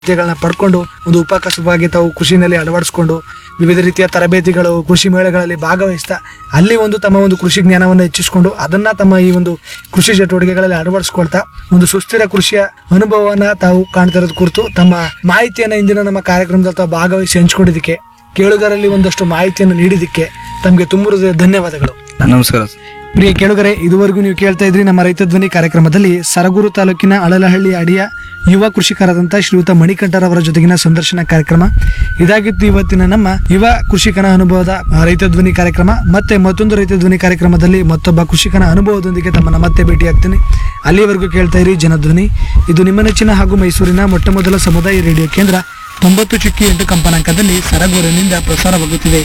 ವಿದ್ಯೆಗಳನ್ನ ಪಡ್ಕೊಂಡು ಒಂದು ಉಪಕಸವಾಗಿ ತಾವು ಕೃಷಿನಲ್ಲಿ ಅಳವಡಿಸ್ಕೊಂಡು ವಿವಿಧ ರೀತಿಯ ತರಬೇತಿಗಳು ಕೃಷಿ ಮೇಳಗಳಲ್ಲಿ ಭಾಗವಹಿಸ್ತಾ ಅಲ್ಲಿ ಒಂದು ತಮ್ಮ ಒಂದು ಕೃಷಿ ಜ್ಞಾನವನ್ನು ಹೆಚ್ಚಿಸಿಕೊಂಡು ಅದನ್ನ ತಮ್ಮ ಈ ಒಂದು ಕೃಷಿ ಚಟುವಟಿಕೆಗಳಲ್ಲಿ ಅಳವಡಿಸ್ಕೊಳ್ತಾ ಒಂದು ಸುಸ್ಥಿರ ಕೃಷಿಯ ಅನುಭವವನ್ನ ತಾವು ಕಾಣ್ತಾ ಇರೋದು ಕುರಿತು ತಮ್ಮ ಮಾಹಿತಿಯನ್ನ ಇಂದಿನ ನಮ್ಮ ಕಾರ್ಯಕ್ರಮದಲ್ಲಿ ತಾವು ಭಾಗವಹಿಸಿ ಹಂಚ್ಕೊಂಡಿದ್ದಕ್ಕೆ ಕೇಳುಗರಲ್ಲಿ ಒಂದಷ್ಟು ಮಾಹಿತಿಯನ್ನು ನೀಡಿದ್ದಕ್ಕೆ ತಮಗೆ ತುಂಬ ಧನ್ಯವಾದಗಳು ನಮಸ್ಕಾರ ಪ್ರಿಯ ಕೇಳುಗರೆ ಇದುವರೆಗೂ ನೀವು ಕೇಳ್ತಾ ಇದ್ರಿ ನಮ್ಮ ರೈತ ಧ್ವನಿ ಕಾರ್ಯಕ್ರಮದಲ್ಲಿ ಸರಗೂರು ತಾಲೂಕಿನ ಅಳಲಹಳ್ಳಿ ಅಡಿಯ ಯುವ ಕೃಷಿಕರಾದಂಥ ಶ್ರೀಯುತ ಮಣಿಕಂಠರವರ ಜೊತೆಗಿನ ಸಂದರ್ಶನ ಕಾರ್ಯಕ್ರಮ ಇದಾಗಿತ್ತು ಇವತ್ತಿನ ನಮ್ಮ ಯುವ ಕೃಷಿಕನ ಅನುಭವದ ಆ, ರೈತ ಧ್ವನಿ ಕಾರ್ಯಕ್ರಮ ಮತ್ತೆ ಮತ್ತೊಂದು ರೈತ ಧ್ವನಿ ಕಾರ್ಯಕ್ರಮದಲ್ಲಿ ಮತ್ತೊಬ್ಬ ಕೃಷಿಕನ ಅನುಭವದೊಂದಿಗೆ ತಮ್ಮನ್ನ ಮತ್ತೆ ಭೇಟಿಯಾಗ್ತೀನಿ ಅಲ್ಲಿವರೆಗೂ ಕೇಳ್ತಾ ಇರಿ ಜನಧ್ವನಿ ಇದು ನಿಮ್ಮ ನೆಚ್ಚಿನ ಹಾಗೂ ಮೈಸೂರಿನ ಮೊಟ್ಟ ಮೊದಲ ಸಮುದಾಯ ರೇಡಿಯೋ ಕೇಂದ್ರ ತೊಂಬತ್ತು ಚುಕ್ಕಿ ಎಂಟು ಕಂಪನಾಂಕದಲ್ಲಿ ಸರಗೂರಿನಿಂದ ಪ್ರಸಾರವಾಗುತ್ತಿದೆ